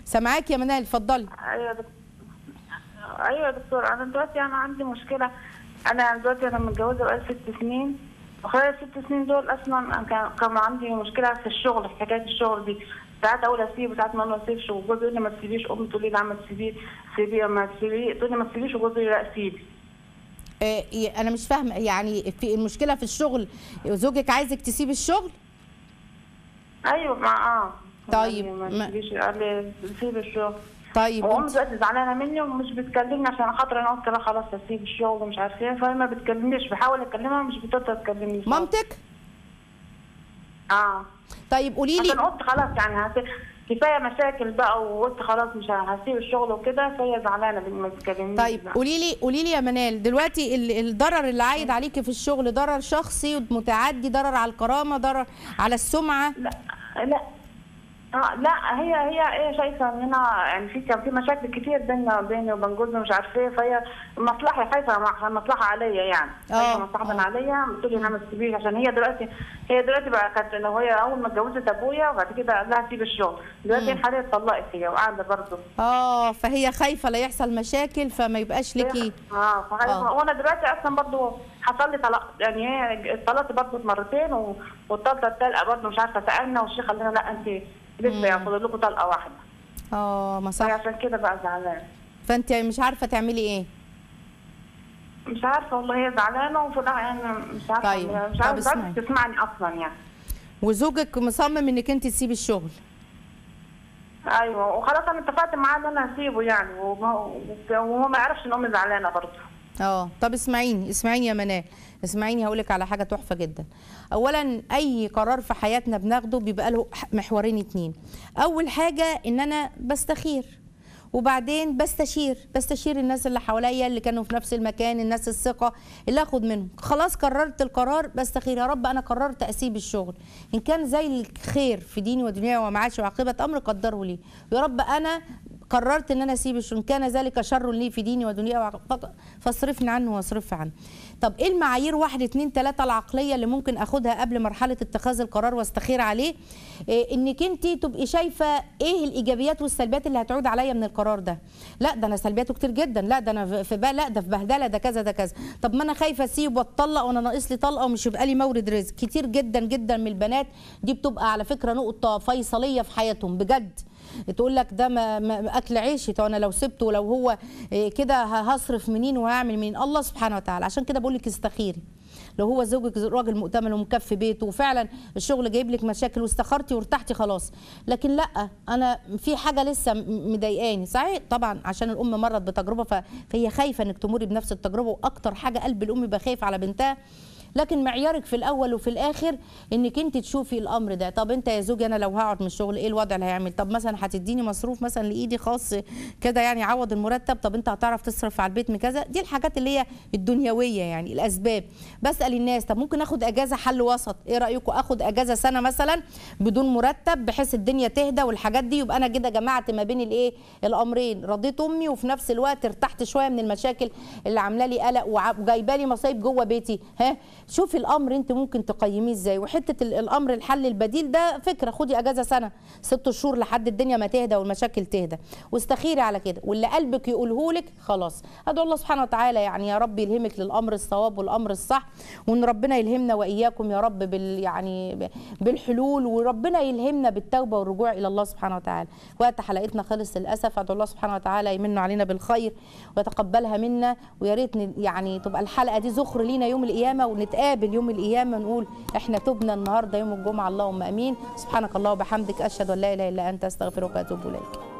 سامعاك يا منال اتفضلي ايوه يا دكتور ايوه يا دكتور انا دلوقتي انا عندي مشكله انا دلوقتي انا متجوزه بقالي ست سنين وخلال الست سنين دول اصلا أنا كان كان عندي مشكله في الشغل في حكايه الشغل دي ساعات اقول اسيب وساعات ما اقول ما اسيبش وجوزي يقول لي ما تسيبيش امي تقول لي لا ما تسيبيه سيبيه ما تسيبيه تقول لي ما تسيبيش وجوزي يقول لي لا سيبي آه، ي- انا مش فاهمه يعني في المشكله في الشغل زوجك عايزك تسيب الشغل ايوه ما اه طيب، يعني ما ما- تسيبيش قال لي سيبي الشغل طيب وام وانت- دلوقتي زعلانه مني ومش بتكلمني عشان خاطر انا قلت لها خلاص اسيب الشغل ومش عارفه ايه فهي ما بتكلمنيش بحاول اكلمها مش بتقدر تكلمني مامتك اه طيب قولي عشان لي قلت خلاص يعني هسيب كفايه مشاكل بقى وقلت خلاص مش هسيب الشغل وكده فهي زعلانه مني ما بتكلمنيش طيب بقى. قولي لي قولي لي يا منال دلوقتي ال- الضرر اللي عايد عليكي في الشغل ضرر شخصي متعدي ضرر على الكرامه ضرر على السمعه لا لا اه لا هي هي هي شايفه ان انا يعني في كان في مشاكل كتير بيننا بيني وبين جوزي مش عارفه ايه فهي مصلحه خايفه مع- مصلحه عليا يعني آه، خايفه مصلحه عليا بتقول لي انا ما تسيبيش عشان هي دلوقتي هي دلوقتي بقى كانت لو هي اول ما اتجوزت ابويا وبعد كده قال لها سيب الشغل دلوقتي الحاليه اتطلقت هي وقاعده برضه اه فهي خايفه لا يحصل مشاكل فما يبقاش ليكي اه فخايفه آه. وانا دلوقتي اصلا برضه حصل لي طلاق يعني هي اتطلقت برضه مرتين و- والطلقه الثالثه برضه مش عارفه سالنا والشيخ قال لنا لا انت لسه يعني فاضل لكم طلقه واحده اه ما فهي صح عشان كده بقى زعلانه فانت مش عارفه تعملي ايه مش عارفه والله هي زعلانه وفي الآخر يعني مش عارفه طيب، مش طب عارفه اسمعي. مش تسمعني اصلا يعني وزوجك مصمم انك انت تسيبي الشغل ايوه وخلاص انا اتفقت معاه ان انا هسيبه يعني وما- وهو ما يعرفش ان امي زعلانه برضه اه طب اسمعيني اسمعيني يا منال اسمعيني هقول لك على حاجه تحفه جدا اولا اي قرار في حياتنا بناخده بيبقى له ح- محورين اتنين اول حاجه ان انا بستخير وبعدين بستشير بستشير الناس اللي حواليا اللي كانوا في نفس المكان الناس الثقه اللي اخد منهم خلاص قررت القرار بستخير يا رب انا قررت اسيب الشغل ان كان زي الخير في ديني ودنياي ومعاشي وعاقبه امر قدره لي يا رب انا قررت ان انا اسيب الشغل إن كان ذلك شر لي في ديني ودنياي وعاقبة فاصرفني عنه واصرف عنه طب ايه المعايير واحد اتنين تلاته العقليه اللي ممكن اخدها قبل مرحله اتخاذ القرار واستخير عليه إيه انك انت تبقي شايفه ايه الايجابيات والسلبيات اللي هتعود عليا من القرار ده لا ده انا سلبياته كتير جدا لا ده انا في بقى لا ده في بهدله ده كذا ده كذا طب ما انا خايفه اسيب واتطلق وانا ناقص لي طلقه ومش هيبقى لي مورد رزق كتير جدا جدا من البنات دي بتبقى على فكره نقطه فيصليه في حياتهم بجد تقول لك ده ما ما اكل عيشي طب انا لو سبته ولو هو إيه كده ه- هصرف منين وهعمل منين الله سبحانه وتعالى عشان كده بقول لك استخيري لو هو زوجك راجل مؤتمن ومكفي بيته وفعلا الشغل جايب لك مشاكل واستخرتي وارتحتي خلاص لكن لا انا في حاجه لسه م- مضايقاني صحيح طبعا عشان الام مرت بتجربه ف- فهي خايفه انك تمري بنفس التجربه واكتر حاجه قلب الام يبقى خايف على بنتها لكن معيارك في الاول وفي الاخر انك انت تشوفي الامر ده طب انت يا زوجي انا لو هقعد من الشغل ايه الوضع اللي هيعمل طب مثلا هتديني مصروف مثلا لايدي خاص كده يعني عوض المرتب طب انت هتعرف تصرف على البيت من كذا دي الحاجات اللي هي الدنيويه يعني الاسباب بسال الناس طب ممكن اخد اجازه حل وسط ايه رايكم اخد اجازه سنه مثلا بدون مرتب بحيث الدنيا تهدى والحاجات دي يبقى انا كده جمعت ما بين الايه الامرين رضيت امي وفي نفس الوقت ارتحت شويه من المشاكل اللي عامله لي قلق وع- وجايبه لي مصايب جوه بيتي ها شوفي الامر انت ممكن تقيميه ازاي وحته ال- الامر الحل البديل ده فكره خدي اجازه سنه ست شهور لحد الدنيا ما تهدى والمشاكل تهدى واستخيري على كده واللي قلبك يقوله لك خلاص ادعو الله سبحانه وتعالى يعني يا رب يلهمك للامر الصواب والامر الصح وان ربنا يلهمنا واياكم يا رب بال يعني ب- بالحلول وربنا يلهمنا بالتوبه والرجوع الى الله سبحانه وتعالى وقت حلقتنا خلص للاسف ادعو الله سبحانه وتعالى يمن علينا بالخير ويتقبلها منا ويا ريت ن- يعني تبقى الحلقه دي ذخر لينا يوم القيامه ونتقابل يوم القيامه نقول احنا تبنا النهارده يوم الجمعه اللهم امين سبحانك الله وبحمدك اشهد ان لا اله الا انت استغفرك واتوب اليك